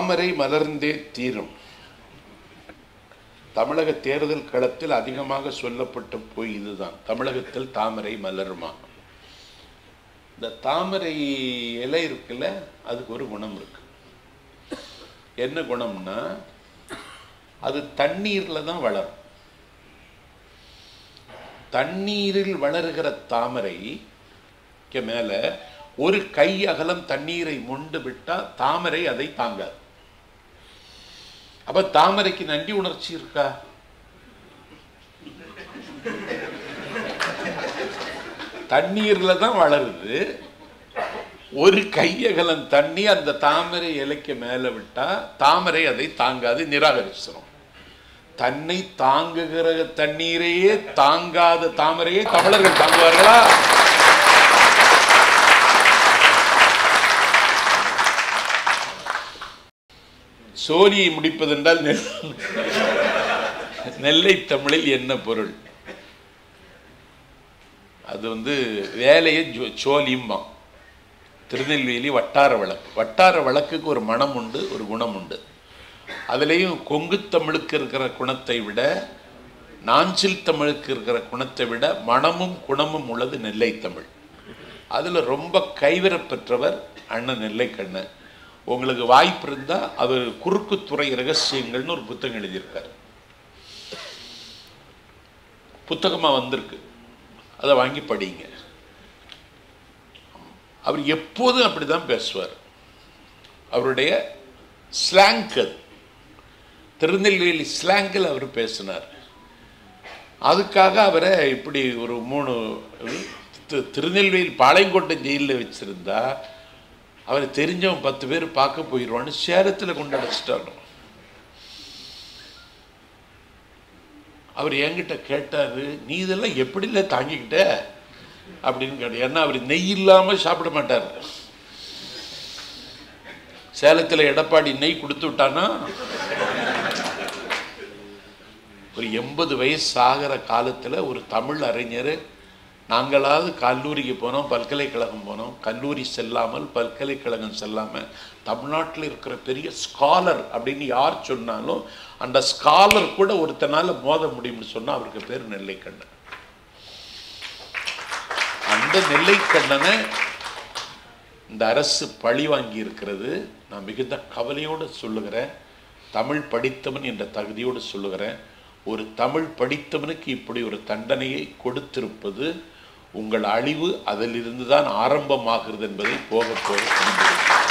தாமரை மலர்ந்தே தீரும் தமிழக தேர்தல் களத்தில் அதிகமாக சொல்லப்பட்ட போய் இதுதான் தமிழகத்தில் தாமரை மலருமா இந்த தாமரை இலை இருக்குல்ல அதுக்கு ஒரு குணம் இருக்கு என்ன குணம்னா அது தண்ணீர்ல தான் வளரும் தண்ணீரில் வளருகிற தாமரைக்கு மேல ஒரு கை அகலம் தண்ணீரை மொண்டு விட்டா தாமரை அதை தாங்காது அப்ப தாமரைக்கு நன்றி உணர்ச்சி இருக்கா தண்ணீர்ல தான் வளருது ஒரு கையகலம் தண்ணி அந்த தாமரை இலைக்கு மேல விட்டா தாமரை அதை தாங்காது நிராகரிச்சிடும் தன்னை தாங்குகிற தண்ணீரையே தாங்காத தாமரையை தமிழர்கள் தாங்குவார்களா சோழியை முடிப்பதென்றால் நெல் நெல்லை தமிழில் என்ன பொருள் அது வந்து வேலையை ஜோ- சோழியும்பான் திருநெல்வேலி வட்டார வழக்கு வட்டார வழக்குக்கு ஒரு மனம் உண்டு ஒரு குணம் உண்டு அதுலேயும் கொங்கு தமிழுக்கு இருக்கிற குணத்தை விட நாஞ்சில் தமிழுக்கு இருக்கிற குணத்தை விட மனமும் குணமும் உள்ளது நெல்லை தமிழ் அதில் ரொம்ப கைவிரப் பெற்றவர் அண்ணன் நெல்லைக்கண்ணன் உங்களுக்கு வாய்ப்பு இருந்தால் அவர் குறுக்குத்துறை ரகசியங்கள்னு ஒரு புத்தகம் எழுதியிருக்கார் புத்தகமாக வந்திருக்கு அதை வாங்கி படிங்க அவர் எப்போதும் அப்படிதான் பேசுவார் அவருடைய ஸ்லாங்க் அது திருநெல்வேலி ஸ்லாங்கில் அவர் பேசினார் அதுக்காக அவரை இப்படி ஒரு மூணு தி- திருநெல்வேலி பாளையங்கோட்டை ஜெயிலில் வச்சிருந்தா அவரை தெரிஞ்சவன் பத்து பேர் பார்க்க போயிடுவான்னு சேலத்தில் கொண்டு அடைச்சிட்டாங்க அவர் என்கிட்ட கேட்டாரு நீ இதெல்லாம் எப்படில தாங்கிக்கிட்ட அப்படின்னு கேட்டார் ஏன்னா அவர் நெய் இல்லாமல் சாப்பிட மாட்டார் சேலத்தில் எடப்பாடி நெய் கொடுத்து விட்டானா ஒரு எண்பது வயசு ஆகிற காலத்தில் ஒரு தமிழ் அறிஞர் நாங்களாவது கல்லூரிக்கு போனோம் பல்கலைக்கழகம் போனோம் கல்லூரி செல்லாமல் பல்கலைக்கழகம் செல்லாமல் தமிழ்நாட்டில் இருக்கிற பெரிய ஸ்காலர் அப்படின்னு யார் சொன்னாலும் அந்த ஸ்காலர் கூட ஒருத்தனால மோத முடியும்னு சொன்னால் அவருக்கு பேர் நெல்லைக்கண்ணன் அந்த நெல்லைக்கண்ணனை இந்த அரசு பழி வாங்கி இருக்கிறது நான் மிகுந்த கவலையோடு சொல்லுகிறேன் தமிழ் படித்தவன் என்ற தகுதியோடு சொல்லுகிறேன் ஒரு தமிழ் படித்தவனுக்கு இப்படி ஒரு தண்டனையை கொடுத்திருப்பது உங்கள் அழிவு அதிலிருந்து தான் ஆரம்பமாகிறது என்பதை போக போக புரிந்து கொள்கிறேன்.